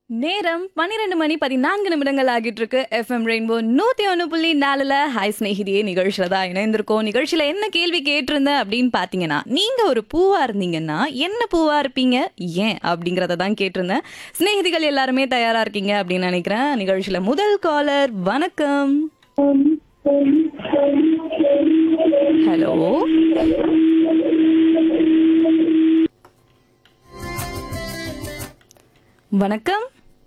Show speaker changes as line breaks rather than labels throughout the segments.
நேரம் பன்னிரெண்டு மணி பதினான்கு நிமிடங்கள் ஆகிட்டு இருக்கு எஃப்எம் ரெயின்போ நூத்தி ஒன்று புள்ளி நாலுல ஹாய் ஸ்நேகிதியே நிகழ்ச்சியில தான் இணைந்திருக்கோம் நிகழ்ச்சியில என்ன கேள்வி கேட்டிருந்தேன் அப்படின்னு பாத்தீங்கன்னா நீங்க ஒரு பூவா இருந்தீங்கன்னா என்ன பூவா இருப்பீங்க ஏன் அப்படிங்கறத தான் கேட்டிருந்தேன் சிநேகிதிகள் எல்லாருமே தயாரா இருக்கீங்க அப்படின்னு நினைக்கிறேன் நிகழ்ச்சியில முதல் காலர் வணக்கம் ஹலோ வணக்கம்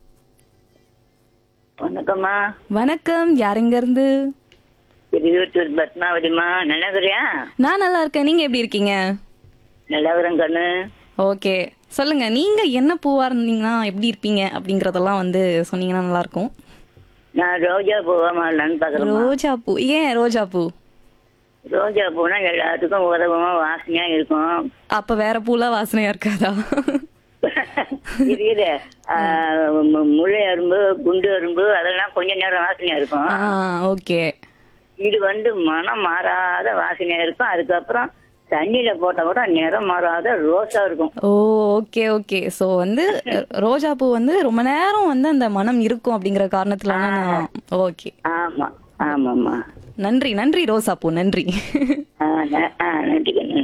வணக்கம்மா
வணக்கம் யாருங்க இருந்து
திருவத்தூர் பத்மாவதிம்மா நல்லா இருக்கிறியா
நான் நல்லா இருக்கேன் நீங்க எப்படி இருக்கீங்க
நல்லா இருக்கிறேன் கண்ணு
ஓகே சொல்லுங்க நீங்க என்ன பூவா இருந்தீங்கன்னா எப்படி இருப்பீங்க அப்படிங்கறதெல்லாம் வந்து சொன்னீங்கன்னா நல்லா இருக்கும்
நான் ரோஜா பூவா மாறலான்னு பாக்குறேன்
ரோஜா பூ ஏன் ரோஜா பூ
ரோஜா பூனா எல்லாத்துக்கும் உதவும் வாசனையா இருக்கும்
அப்ப வேற பூலாம் வாசனையா இருக்காதா
இது இது ஆ, மு- முல்லை அரும்பு குண்டு அரும்பு அதெல்லாம் கொஞ்ச நேரம் வாசனையா இருக்கும்
ஆ ஓகே
இது வந்து மனம் மாறாத வாசனையா இருக்கும் அதுக்கப்புறம் தண்ணியில போட்டா கூட நிறம் மாறாத ரோஸா இருக்கும்
ஓ ஓகே ஓகே ஸோ வந்து ரோஜா பூ வந்து ரொம்ப நேரம் வந்து அந்த மனம் இருக்கும் அப்படிங்கிற காரணத்துல நான் ஓகே
ஆமா ஆமாம்மா
நன்றி நன்றி ரோசா பூ நன்றி
ஆ, ந- ஆ, நன்றி கண்ணு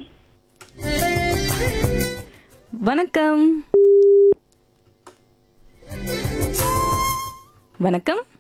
வணக்கம் வணக்கம்